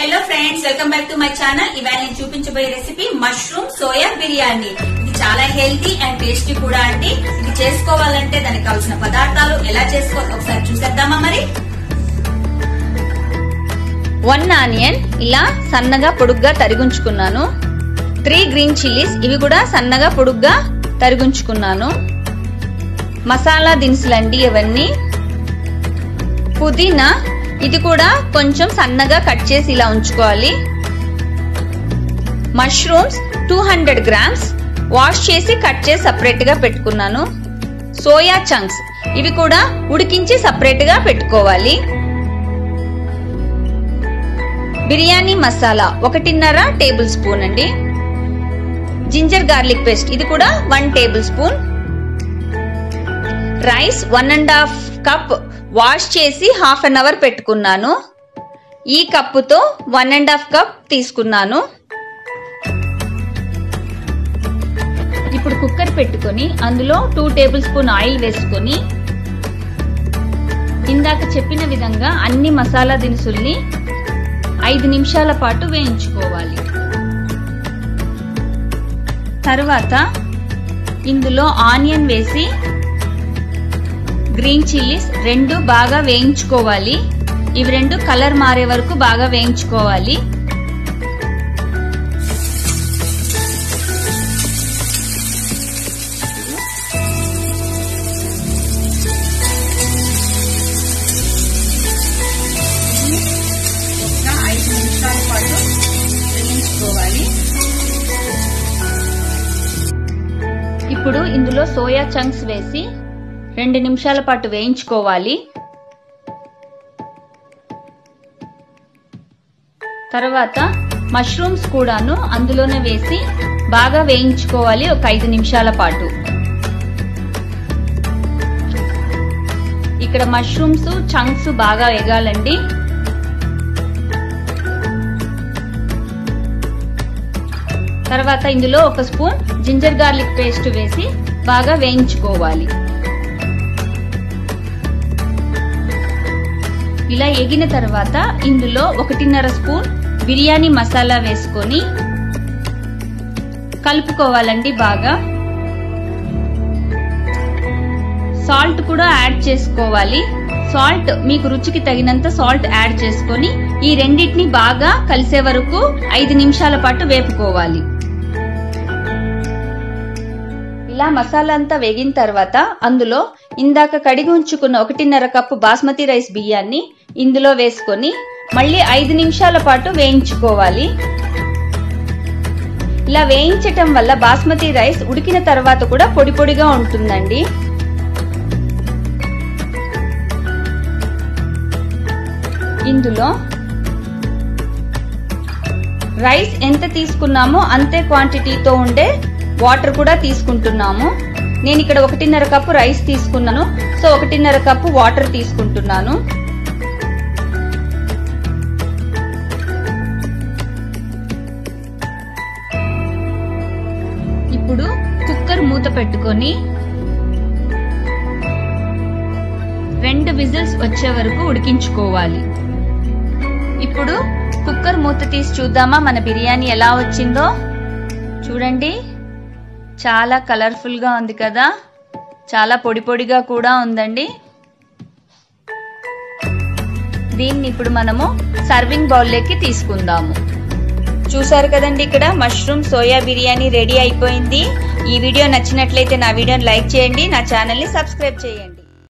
hello friends welcome back to my channel ఇవాళ నేను చూపించబోయే రెసిపీ మష్రూమ్ సోయా బిర్యానీ ఇది చాలా హెల్తీ అండ్ టేస్టీ కూడా అండి ఇది చేసుకోవాలంటే దానికి కావాల్సిన పదార్థాలు ఎలా చేసుకోవాలి ఒకసారి చూసేద్దామా మరి వన్ ఆనియన్ ఇలా సన్నగా పొడుగ్గా తరిగుంచుకున్నాను త్రీ గ్రీన్ చిల్లీస్ ఇవి కూడా సన్నగా పొడుగ్గా తరిగుంచుకున్నాను మసాలా దినుసులండి ఇవన్నీ పుదీనా ఇది కూడా కొంచెం సన్నగా కట్ చేసి ఇలా ఉంచుకోవాలి mushrooms two hundred grams wash చేసి కట్ చేసి సపరేట్ గా పెట్టుకున్నాను సోయా చంక్స్ ఇవి కూడా ఉడికించి సపరేట్ గా పెట్టుకోవాలి బిర్యానీ మసాలా ఒకటిన్నర టేబుల్ స్పూన్ అండి జింజర్ గార్లిక్ పేస్ట్ ఇది కూడా one tablespoon rice one and half cup wash చేసి హాఫ్ అన్ అవర్ పెట్టుకున్నాను ఈ కప్పుతో వన్ అండ్ హాఫ్ కప్ తీసుకున్నాను ఇప్పుడు కుక్కర్ పెట్టుకొని అందులో టూ టేబుల్ స్పూన్ ఆయిల్ వేసుకొని ఇందాక చెప్పిన విధంగా అన్ని మసాలా దినుసుల్ని ఐదు నిమిషాల పాటు వేయించుకోవాలి తర్వాత ఇందులో ఆనియన్ వేసి గ్రీన్ చిల్లీస్ రెండు బాగా వేయించుకోవాలి ఇవి రెండు కలర్ మారే వరకు బాగా వేయించుకోవాలి ఒక ఐదు నిమిషాల పాటు వేయించుకోవాలి ఇప్పుడు ఇందులో సోయా చంక్స్ వేసి రెండు నిమిషాల పాటు వేయించుకోవాలి తర్వాత మష్రూమ్స్ కూడాను అందులోనే వేసి బాగా వేయించుకోవాలి ఒక ఐదు నిమిషాల పాటు ఇక్కడ మష్రూమ్స్ చంక్స్ బాగా ఎగాలండి తర్వాత ఇందులో ఒక స్పూన్ జింజర్ గార్లిక్ పేస్ట్ వేసి బాగా వేయించుకోవాలి ఇలా ఎగిన తర్వాత ఇందులో ఒకటిన్నర స్పూన్ బిర్యానీ మసాలా వేసుకొని కలుపుకోవాలండి బాగా సాల్ట్ కూడా యాడ్ చేసుకోవాలి సాల్ట్ మీకు రుచికి తగినంత సాల్ట్ యాడ్ చేసుకొని ఈ రెండింటిని బాగా కలిసే వరకు ఐదు నిమిషాల పాటు వేపుకోవాలి ఇలా మసాలా అంతా వేగిన తర్వాత అందులో ఇందాక కడిగి ఉంచుకున్న ఒకటిన్నర కప్పు బాస్మతి రైస్ బియ్యాన్ని ఇందులో వేసుకొని మళ్ళీ ఐదు నిమిషాల పాటు వేయించుకోవాలి ఇలా వేయించటం వల్ల బాస్మతి రైస్ ఉడికిన తర్వాత కూడా పొడి పొడిగా ఉంటుందండి ఇందులో రైస్ ఎంత తీసుకున్నామో అంతే క్వాంటిటీతో ఉండే వాటర్ కూడా తీసుకుంటున్నాము నేను ఇక్కడ ఒకటిన్నర కప్పు రైస్ తీసుకున్నాను సో ఒకటిన్నర కప్పు వాటర్ తీసుకుంటున్నాను ఇప్పుడు కుక్కర్ మూత పెట్టుకొని రెండు విజిల్స్ వచ్చే వరకు ఉడికించుకోవాలి ఇప్పుడు కుక్కర్ మూత తీసి చూద్దామా మన బిర్యానీ ఎలా వచ్చిందో చూడండి చాలా కలర్ఫుల్ గా ఉంది కదా చాలా పొడి పొడిగా కూడా ఉందండి దీన్ని ఇప్పుడు మనము సర్వింగ్ బౌల్లోకి తీసుకుందాము చూసారు కదండి ఇక్కడ మష్రూమ్ సోయా బిర్యానీ రెడీ అయిపోయింది ఈ వీడియో నచ్చినట్లయితే నా వీడియోని లైక్ చేయండి నా ఛానల్ని సబ్స్క్రైబ్ చేయండి